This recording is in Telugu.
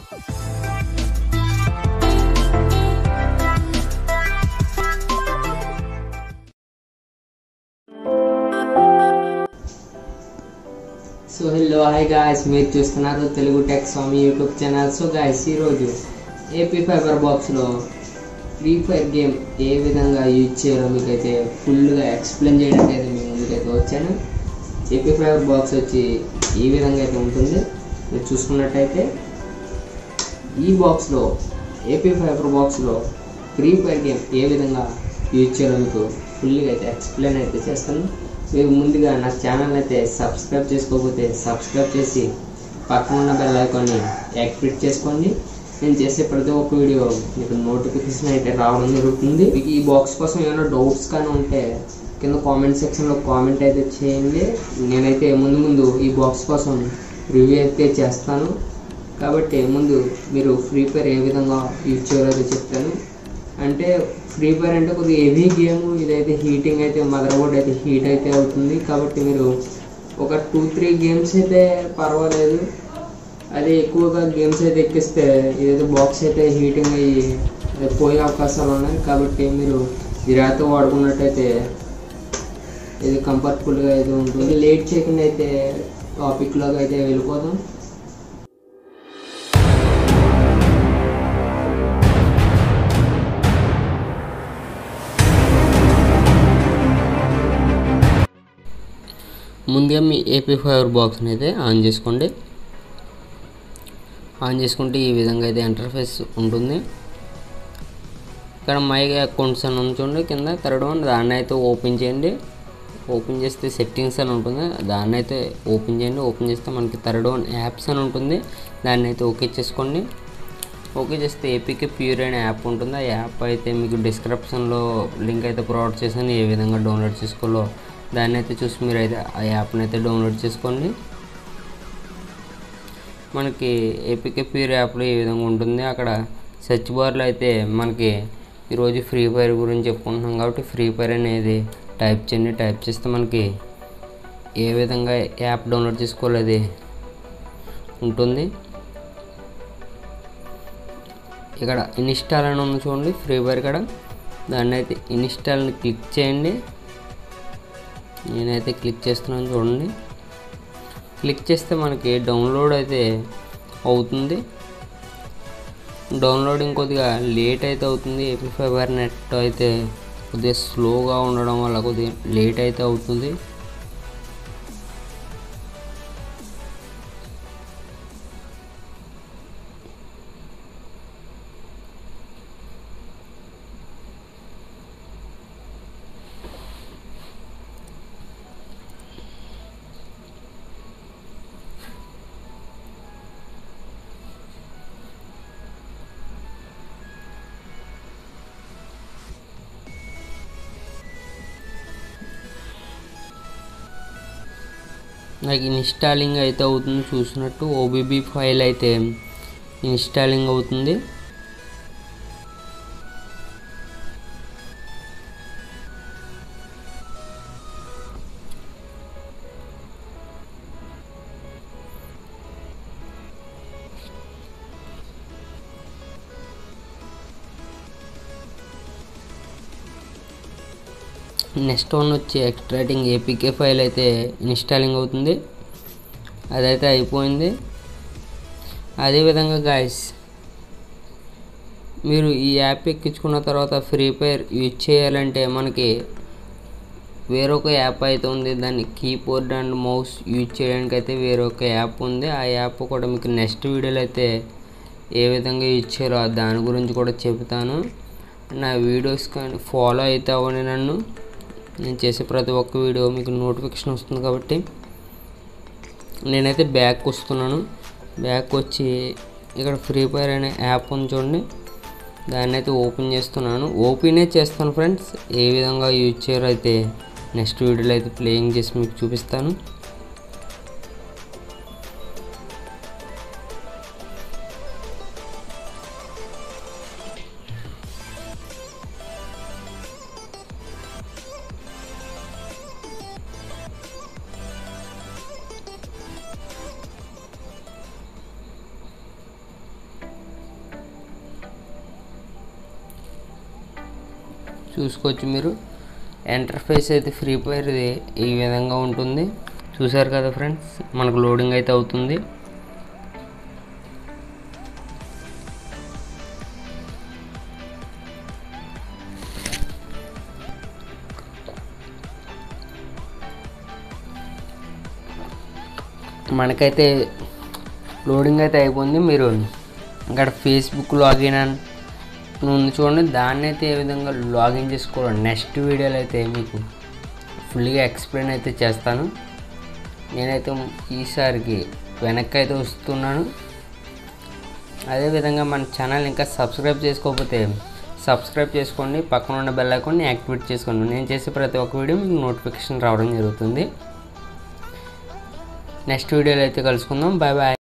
సో హలో హాయ్ గాయస్ మీరు చూస్తున్నారు Telugu tech Swamy YouTube channel so guys ఈరోజు ఏపీ ఫైబర్ బాక్స్లో ఫ్రీ ఫైర్ గేమ్ ఏ విధంగా యూజ్ చేయాలో మీకైతే ఫుల్గా ఎక్స్ప్లెయిన్ చేయడానికి అయితే మీ ముందుకైతే వచ్చాను ఏపీ ఫైబర్ బాక్స్ వచ్చి ఈ విధంగా అయితే ఉంటుంది మీరు చూసుకున్నట్టయితే ఈ బాక్స్లో ఏపీ ఫైబర్ బాక్స్లో ఫ్రీ ఫైర్ గేమ్ ఏ విధంగా యూజ్ చేయాలో మీకు ఫుల్గా అయితే ఎక్స్ప్లెయిన్ అయితే చేస్తాను మీరు ముందుగా నా ఛానల్ అయితే సబ్స్క్రైబ్ చేసుకోకపోతే సబ్స్క్రైబ్ చేసి పక్కన ఉన్న బెల్ ఐకాన్ని యాక్టివేట్ చేసుకోండి నేను చేసే ప్రతి ఒక్క వీడియో మీకు నోటిఫికేషన్ అయితే రావడం జరుగుతుంది మీకు ఈ బాక్స్ కోసం ఏమైనా డౌట్స్ కానీ ఉంటే కింద కామెంట్ సెక్షన్లో కామెంట్ అయితే చేయండి నేనైతే ముందు ముందు ఈ బాక్స్ కోసం రివ్యూ అయితే చేస్తాను కాబట్టి ముందు మీరు ఫ్రీ ఫైర్ ఏ విధంగా యూజ్ చేయాలో అయితే చెప్తాను అంటే ఫ్రీ ఫైర్ అంటే కొద్దిగా హెవీ గేమ్ ఇదైతే హీటింగ్ అయితే మదర్ బోర్డ్ అయితే హీట్ అయితే అవుతుంది కాబట్టి మీరు ఒక టూ త్రీ గేమ్స్ అయితే పర్వాలేదు అదే ఎక్కువగా గేమ్స్ అయితే ఎక్కిస్తే ఇదైతే బాక్స్ అయితే హీటింగ్ అయ్యి అది పోయే అవకాశాలు ఉన్నాయి కాబట్టి మీరు జాగ్రత్త వాడుకున్నట్టయితే ఇది కంఫర్టబుల్గా అయితే ఉంటుంది లేట్ చేయకుండా అయితే టాపిక్లోకి అయితే వెళ్ళిపోదాం ముందుగా మీ ఏపీ ఫైబర్ బాక్స్ని అయితే ఆన్ చేసుకోండి ఆన్ చేసుకుంటే ఈ విధంగా అయితే ఇంటర్ఫేస్ ఉంటుంది ఇక్కడ మై అకౌంట్స్ అని ఉంచండి కింద థర్డ్ వన్ దాన్ని అయితే ఓపెన్ చేయండి ఓపెన్ చేస్తే సెట్టింగ్స్ అని ఉంటుంది దాన్ని అయితే ఓపెన్ చేయండి ఓపెన్ చేస్తే మనకి థర్డ్ వన్ యాప్స్ అని ఉంటుంది దాన్ని అయితే ఓకే చేసుకోండి ఓకే చేస్తే ఏపీకి ప్యూర్ అనే యాప్ ఉంటుంది ఆ యాప్ అయితే మీకు డిస్క్రిప్షన్లో లింక్ అయితే ప్రొవైడ్ చేశాను ఏ విధంగా డౌన్లోడ్ చేసుకోవాలో దాన్ని అయితే చూసి మీరు అయితే ఆ యాప్ని అయితే డౌన్లోడ్ చేసుకోండి మనకి ఏపీకే ప్యూర్ యాప్లో ఈ విధంగా ఉంటుంది అక్కడ సెర్చ్ బార్లో అయితే మనకి ఈరోజు ఫ్రీ ఫైర్ గురించి చెప్పుకుంటున్నాం కాబట్టి ఫ్రీ ఫైర్ అనేది టైప్ చేయండి టైప్ చేస్తే మనకి ఏ విధంగా యాప్ డౌన్లోడ్ చేసుకోవాలి అది ఉంటుంది ఇక్కడ ఇన్స్టాల్ అని ఉంది చూడండి ఫ్రీ ఫైర్ ఇక్కడ దాన్ని అయితే ఇన్స్టాల్ని క్లిక్ చేయండి నేనైతే క్లిక్ చేస్తున్నాను చూడండి క్లిక్ చేస్తే మనకి డౌన్లోడ్ అయితే అవుతుంది డౌన్లోడింగ్ కొద్దిగా లేట్ అయితే అవుతుంది ఏపీ ఫైబర్ నెట్ అయితే కొద్దిగా స్లోగా ఉండడం వల్ల కొద్దిగా లేట్ అయితే అవుతుంది నాకు ఇన్స్టాలింగ్ అయితే అవుతుంది చూసినట్టు ఓబీబీ ఫైల్ అయితే ఇన్స్టాలింగ్ అవుతుంది నెక్స్ట్ వన్ వచ్చి ఎక్స్ట్రాటింగ్ ఏపీకే ఫైల్ అయితే ఇన్స్టాలింగ్ అవుతుంది అదైతే అయిపోయింది అదేవిధంగా గాయస్ మీరు ఈ యాప్ ఎక్కించుకున్న తర్వాత ఫ్రీ ఫైర్ యూజ్ చేయాలంటే మనకి వేరొక యాప్ అయితే ఉంది దాన్ని కీబోర్డ్ అండ్ మౌస్ యూజ్ చేయడానికి అయితే వేరొక యాప్ ఉంది ఆ యాప్ కూడా మీకు నెక్స్ట్ వీడియోలో అయితే ఏ విధంగా యూజ్ చేయాలో దాని గురించి కూడా చెబుతాను నా వీడియోస్ కానీ ఫాలో అయితే అవ్వండి నన్ను నేను చేసే ప్రతి ఒక్క వీడియో మీకు నోటిఫికేషన్ వస్తుంది కాబట్టి నేనైతే బ్యాక్ వస్తున్నాను బ్యాక్ వచ్చి ఇక్కడ ఫ్రీ ఫైర్ అనే యాప్ ఉంది చూడండి దాన్ని అయితే ఓపెన్ చేస్తున్నాను ఓపెనే చేస్తాను ఫ్రెండ్స్ ఏ విధంగా యూజ్ చేయాలో అయితే నెక్స్ట్ వీడియోలో అయితే ప్లేయింగ్ చేసి మీకు చూపిస్తాను చూసుకోవచ్చు మీరు ఇంటర్ఫేస్ అయితే ఫ్రీ ఫైర్ ఇది ఈ విధంగా ఉంటుంది చూసారు కదా ఫ్రెండ్స్ మనకు లోడింగ్ అయితే అవుతుంది మనకైతే లోడింగ్ అయితే అయిపోయింది మీరు ఇక్కడ ఫేస్బుక్ లాగిన్ అని ఉంది చూడండి దాన్ని అయితే ఏ విధంగా లాగిన్ చేసుకోవాలి నెక్స్ట్ వీడియోలో అయితే మీకు ఫుల్గా ఎక్స్ప్లెయిన్ అయితే చేస్తాను నేనైతే ఈసారికి వెనక్కి అయితే వస్తున్నాను అదేవిధంగా మన ఛానల్ ఇంకా సబ్స్క్రైబ్ చేసుకోకపోతే సబ్స్క్రైబ్ చేసుకోండి పక్కన ఉన్న బెల్ ఐకాన్ని యాక్టివేట్ చేసుకోండి నేను చేసే ప్రతి ఒక్క వీడియో మీకు నోటిఫికేషన్ రావడం జరుగుతుంది నెక్స్ట్ వీడియోలో అయితే కలుసుకుందాం బాయ్ బాయ్